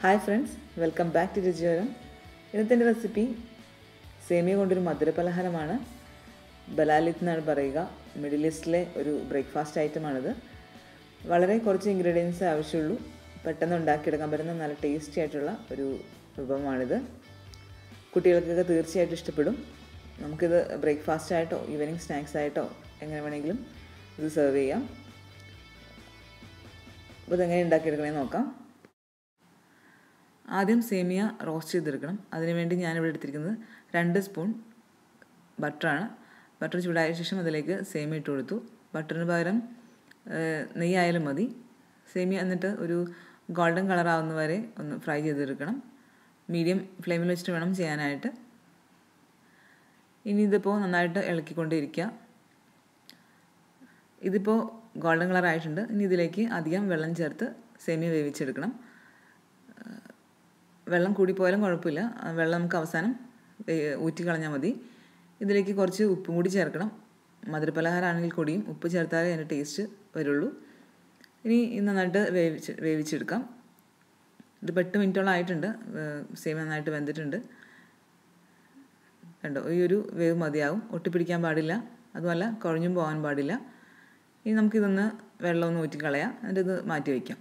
Hi friends welcome back to Ruchiyoram ഇന്നത്തെ എൻ്റെ recipe സേമിയ കൊണ്ടൊരു മധുര പലഹാരമാണ് ബലാലിത്ത് എന്നാണ് പറയുക മിഡിൽ ഈസ്റ്റിലെ ഒരു ബ്രേക്ക്ഫാസ്റ്റ് ഐറ്റമാണിത് വളരെ കുറച്ച് ഇൻഗ്രീഡിയൻസ് ആവശ്യമുള്ളൂ പെട്ടെന്ന് ഉണ്ടാക്കിയെടുക്കാൻ പറ്റുന്ന നല്ല ടേസ്റ്റി ആയിട്ടുള്ള ഒരു വിഭവമാണിത് കുട്ടികൾക്കൊക്കെ തീർച്ചയായിട്ടും ഇഷ്ടപ്പെടും നമുക്കിത് ബ്രേക്ക്ഫാസ്റ്റ് ആയിട്ടോ ഈവനിങ് സ്നാക്സ് ആയിട്ടോ എങ്ങനെ വേണമെങ്കിലും ഇത് സെർവ് ചെയ്യാം അപ്പോൾ ഇതെങ്ങനെ ഉണ്ടാക്കിയെടുക്കണമെന്ന് നോക്കാം ആദ്യം സേമിയ റോസ്റ്റ് ചെയ്തെടുക്കണം അതിനുവേണ്ടി ഞാനിവിടെ എടുത്തിരിക്കുന്നത് രണ്ട് സ്പൂൺ ബട്ടറാണ് ബട്ടർ ചൂടായ ശേഷം അതിലേക്ക് സേമിയ ഇട്ട് കൊടുത്തു ബട്ടറിന് പകരം നെയ്യായാലും മതി സേമിയ എന്നിട്ട് ഒരു ഗോൾഡൻ കളർ ആവുന്ന വരെ ഒന്ന് ഫ്രൈ ചെയ്തെടുക്കണം മീഡിയം ഫ്ലെയിമിൽ വെച്ചിട്ട് വേണം ചെയ്യാനായിട്ട് ഇനി ഇതിപ്പോൾ നന്നായിട്ട് ഇളക്കിക്കൊണ്ടിരിക്കുക ഇതിപ്പോൾ ഗോൾഡൻ കളർ ആയിട്ടുണ്ട് ഇനി ഇതിലേക്ക് അധികം വെള്ളം ചേർത്ത് സേമിയ വേവിച്ചെടുക്കണം വെള്ളം കൂടിപ്പോയാലും കുഴപ്പമില്ല വെള്ളം നമുക്ക് അവസാനം ഊറ്റി കളഞ്ഞാൽ മതി ഇതിലേക്ക് കുറച്ച് ഉപ്പും കൂടി ചേർക്കണം മധുരപലഹാരമാണെങ്കിൽ കൂടിയും ഉപ്പ് ചേർത്താലേ അതിൻ്റെ ടേസ്റ്റ് വരുള്ളൂ ഇനി നന്നായിട്ട് വേവിച്ച് വേവിച്ചെടുക്കാം ഇത് എട്ട് മിനിറ്റോളം ആയിട്ടുണ്ട് സേമിയ നന്നായിട്ട് വെന്തിട്ടുണ്ട് കണ്ടോ ഈ ഒരു വേവ് മതിയാവും ഒട്ടിപ്പിടിക്കാൻ പാടില്ല അതുമല്ല കുഴഞ്ഞും പോകാൻ പാടില്ല ഇനി നമുക്കിതൊന്ന് വെള്ളമൊന്ന് ഊറ്റിക്കളയാം എന്നിട്ട് ഇത് മാറ്റി വയ്ക്കാം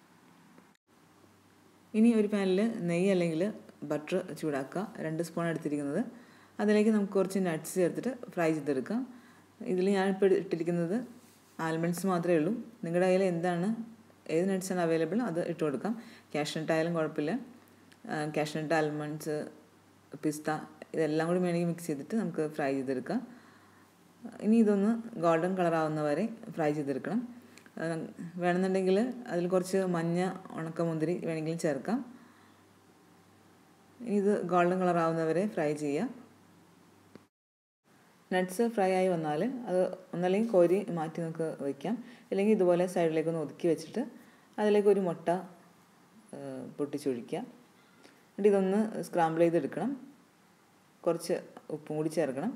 ഇനി ഒരു പാനിൽ നെയ്യ് അല്ലെങ്കിൽ ബട്ടർ ചൂടാക്കുക രണ്ട് സ്പൂൺ എടുത്തിരിക്കുന്നത് അതിലേക്ക് നമുക്ക് കുറച്ച് നട്ട്സ് ചേർത്തിട്ട് ഫ്രൈ ചെയ്തെടുക്കാം ഇതിൽ ഞാനിപ്പോൾ ഇട്ടിരിക്കുന്നത് ആൽമണ്ട്സ് മാത്രമേ ഉള്ളൂ നിങ്ങളുടെ കയ്യിൽ എന്താണ് ഏത് നട്ട്സാണ് അവൈലബിൾ അത് ഇട്ട് കൊടുക്കാം കാഷ്നട്ട് ആയാലും കുഴപ്പമില്ല കാഷ്നട്ട് ആൽമണ്ട്സ് പിസ്ത ഇതെല്ലാം കൂടി വേണമെങ്കിൽ മിക്സ് ചെയ്തിട്ട് നമുക്ക് ഫ്രൈ ചെയ്തെടുക്കാം ഇനി ഇതൊന്ന് ഗോൾഡൻ കളർ ആവുന്ന വരെ ഫ്രൈ ചെയ്തെടുക്കണം വേണമെന്നുണ്ടെങ്കിൽ അതിൽ കുറച്ച് മഞ്ഞ ഉണക്കമുന്തിരി വേണമെങ്കിലും ചേർക്കാം ഇനി ഇത് ഗോൾഡൻ കളർ ആവുന്നവരെ ഫ്രൈ ചെയ്യുക നട്ട്സ് ഫ്രൈ ആയി വന്നാൽ അത് ഒന്നല്ലെങ്കിൽ കോരി മാറ്റി നമുക്ക് വയ്ക്കാം അല്ലെങ്കിൽ ഇതുപോലെ സൈഡിലേക്ക് ഒന്ന് ഒതുക്കി വെച്ചിട്ട് അതിലേക്ക് ഒരു മുട്ട പൊട്ടിച്ചൊഴിക്കുക എന്നിട്ട് ഇതൊന്ന് സ്ക്രാമ്പിൾ ചെയ്തെടുക്കണം കുറച്ച് ഉപ്പും കൂടി ചേർക്കണം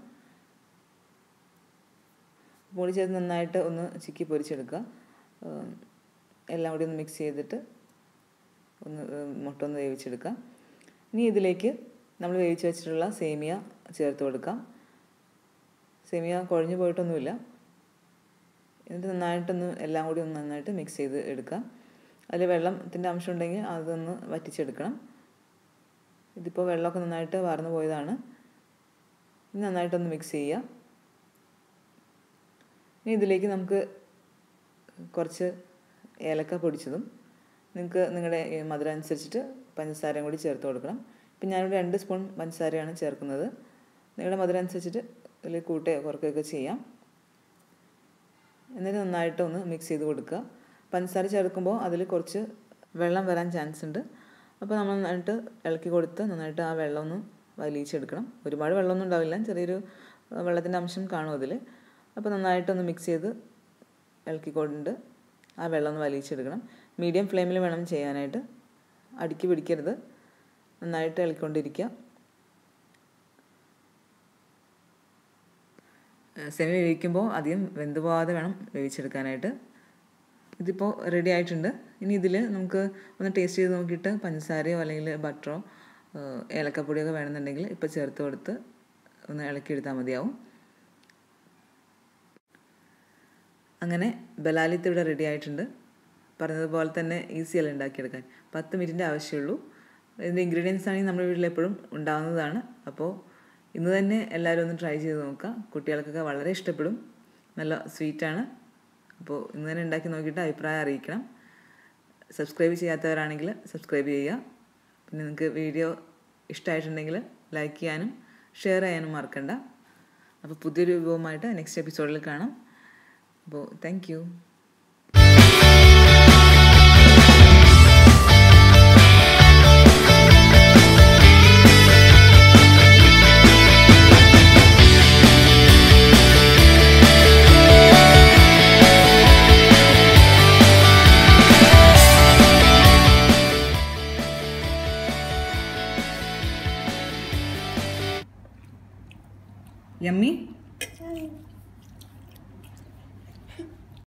ഉപ്പും കൂടി ചേർത്ത് നന്നായിട്ട് ഒന്ന് ചിക്കി പൊരിച്ചെടുക്കുക എല്ലാം കൂടി ഒന്ന് മിക്സ് ചെയ്തിട്ട് ഒന്ന് മുട്ട ഒന്ന് വേവിച്ചെടുക്കാം ഇനി ഇതിലേക്ക് നമ്മൾ വേവിച്ച് വെച്ചിട്ടുള്ള സേമിയ ചേർത്ത് കൊടുക്കാം സേമിയ കുഴഞ്ഞു പോയിട്ടൊന്നുമില്ല എന്നിട്ട് നന്നായിട്ടൊന്ന് എല്ലാം കൂടി ഒന്ന് നന്നായിട്ട് മിക്സ് ചെയ്ത് എടുക്കാം അതിൽ വെള്ളത്തിൻ്റെ അംശം ഉണ്ടെങ്കിൽ അതൊന്ന് വറ്റിച്ചെടുക്കണം ഇതിപ്പോൾ വെള്ളമൊക്കെ നന്നായിട്ട് വാർന്നു പോയതാണ് ഇനി നന്നായിട്ടൊന്ന് മിക്സ് ചെയ്യുക ഇനി ഇതിലേക്ക് നമുക്ക് കുറച്ച് ഏലക്ക പൊടിച്ചതും നിങ്ങൾക്ക് നിങ്ങളുടെ മധുരം അനുസരിച്ചിട്ട് പഞ്ചസാരയും കൂടി ചേർത്ത് കൊടുക്കണം ഇപ്പം ഞാനിവിടെ രണ്ട് സ്പൂൺ പഞ്ചസാരയാണ് ചേർക്കുന്നത് നിങ്ങളുടെ മധുരം അനുസരിച്ചിട്ട് ഇതിൽ കൂട്ടുകയോ കുറയ്ക്കുകയൊക്കെ ചെയ്യാം എന്നിട്ട് നന്നായിട്ട് ഒന്ന് മിക്സ് ചെയ്ത് കൊടുക്കുക പഞ്ചസാര ചേർക്കുമ്പോൾ അതിൽ കുറച്ച് വെള്ളം വരാൻ ചാൻസ് ഉണ്ട് അപ്പോൾ നമ്മൾ നന്നായിട്ട് ഇളക്കി കൊടുത്ത് നന്നായിട്ട് ആ വെള്ളം ഒന്ന് വലിയിച്ചെടുക്കണം ഒരുപാട് വെള്ളമൊന്നും ഉണ്ടാവില്ല ചെറിയൊരു വെള്ളത്തിൻ്റെ അംശം കാണും അതിൽ അപ്പോൾ നന്നായിട്ടൊന്ന് മിക്സ് ചെയ്ത് ഇളക്കിക്കൊണ്ട് ആ വെള്ളം ഒന്ന് വലിയിച്ചെടുക്കണം മീഡിയം ഫ്ലെയിമിൽ വേണം ചെയ്യാനായിട്ട് അടുക്കി പിടിക്കരുത് നന്നായിട്ട് ഇളക്കിക്കൊണ്ടിരിക്കുക സെമി വേവിക്കുമ്പോൾ അധികം വെന്ത് പോകാതെ വേണം വേവിച്ചെടുക്കാനായിട്ട് ഇതിപ്പോൾ റെഡി ആയിട്ടുണ്ട് ഇനി ഇതിൽ നമുക്ക് ഒന്ന് ടേസ്റ്റ് ചെയ്ത് നോക്കിയിട്ട് പഞ്ചസാരയോ അല്ലെങ്കിൽ ബട്ടറോ ഏലക്കപ്പൊടിയൊക്കെ വേണമെന്നുണ്ടെങ്കിൽ ഇപ്പോൾ ചേർത്ത് കൊടുത്ത് ഒന്ന് ഇളക്കിയെടുത്താൽ മതിയാവും അങ്ങനെ ബലാലിത്ത് ഇവിടെ റെഡി ആയിട്ടുണ്ട് പറഞ്ഞതുപോലെ തന്നെ ഈസിയല്ല ഉണ്ടാക്കിയെടുക്കാൻ പത്ത് മിനിറ്റിൻ്റെ ആവശ്യമുള്ളൂ ഇതിൻ്റെ ഇൻഗ്രീഡിയൻസ് ആണെങ്കിൽ നമ്മുടെ വീട്ടിൽ എപ്പോഴും ഉണ്ടാകുന്നതാണ് അപ്പോൾ ഇന്ന് തന്നെ എല്ലാവരും ഒന്ന് ട്രൈ ചെയ്ത് നോക്കുക കുട്ടികൾക്കൊക്കെ വളരെ ഇഷ്ടപ്പെടും നല്ല സ്വീറ്റാണ് അപ്പോൾ ഇന്ന് തന്നെ ഉണ്ടാക്കി നോക്കിയിട്ട് അഭിപ്രായം അറിയിക്കണം സബ്സ്ക്രൈബ് ചെയ്യാത്തവരാണെങ്കിൽ സബ്സ്ക്രൈബ് ചെയ്യുക പിന്നെ നിങ്ങൾക്ക് വീഡിയോ ഇഷ്ടമായിട്ടുണ്ടെങ്കിൽ ലൈക്ക് ചെയ്യാനും ഷെയർ ചെയ്യാനും മറക്കണ്ട അപ്പോൾ പുതിയൊരു വിഭവമായിട്ട് നെക്സ്റ്റ് എപ്പിസോഡിൽ കാണാം അപ്പോൾ താങ്ക് യു Yummy?